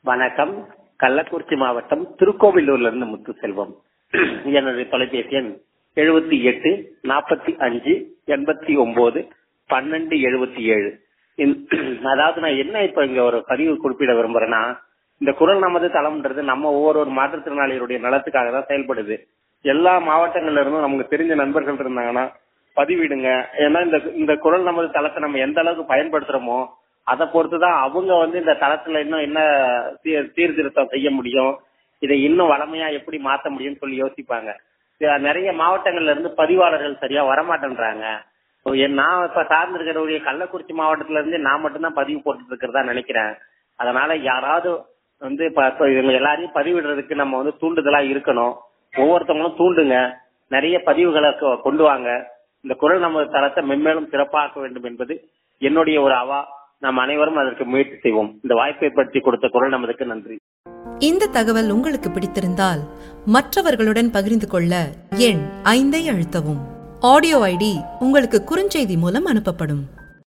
வணக்கம் கள்ளக்குறிச்சி மாவட்டம் திருக்கோவிலூர்ல இருந்து முத்துசெல்வம் என்னுடைய தொலைபேசி எண் எழுபத்தி எட்டு நாற்பத்தி அஞ்சு எண்பத்தி ஒன்பது பன்னெண்டு எழுபத்தி ஏழு அதாவது நான் என்ன இப்ப இங்க ஒரு பதிவு குறிப்பிட விரும்புறேன்னா இந்த குரல் நமது தளம்ன்றது நம்ம ஒவ்வொரு மாற்றுத்திறனாளிகளுடைய நலத்துக்காக தான் செயல்படுது எல்லா மாவட்டங்கள்ல இருந்தும் நமக்கு தெரிஞ்ச நண்பர்கள் இருந்தாங்கன்னா பதிவிடுங்க ஏன்னா இந்த இந்த குரல் நமது தளத்தை நம்ம எந்த அளவுக்கு பயன்படுத்துறோமோ அதை பொறுத்துதான் அவங்க வந்து இந்த தளத்துல இன்னும் என்ன சீர்- சீர்திருத்தம் செய்ய முடியும் இதை இன்னும் வளமையா எப்படி மாத்த முடியும்னு சொல்லி யோசிப்பாங்க இது நிறைய மாவட்டங்கள்ல இருந்து பதிவாளர்கள் சரியா வரமாட்டேன்றாங்க இப்போ என் நான் இப்ப சார்ந்திருக்கிறவருடைய கள்ளக்குறிச்சி மாவட்டத்துல இருந்து நான் மட்டும்தான் பதிவு போட்டுட்டு இருக்கிறதா நினைக்கிறேன் அதனால யாராவது வந்து இப்ப இப்ப இவங்க எல்லாரையும் பதிவிடுறதுக்கு நம்ம வந்து தூண்டுதலா இருக்கணும் ஒவ்வொருத்தவங்களும் தூண்டுங்க நிறைய பதிவுகளை கொ- கொண்டு வாங்க இந்த குரல் நமது தளத்தை மென்மேலும் சிறப்பாக்க வேண்டும் என்பது என்னுடைய ஒரு அவா நாம் அனைவரும் அதற்கு முயற்சி செய்வோம் இந்த வாய்ப்பை பற்றி கொடுத்த குரல் நமதுக்கு நன்றி இந்த தகவல் உங்களுக்கு பிடித்திருந்தால் மற்றவர்களுடன் பகிர்ந்து கொள்ள எண் ஐந்தை அழுத்தவும் ஆடியோ ஐடி உங்களுக்கு குறுஞ்செய்தி மூலம் அனுப்பப்படும்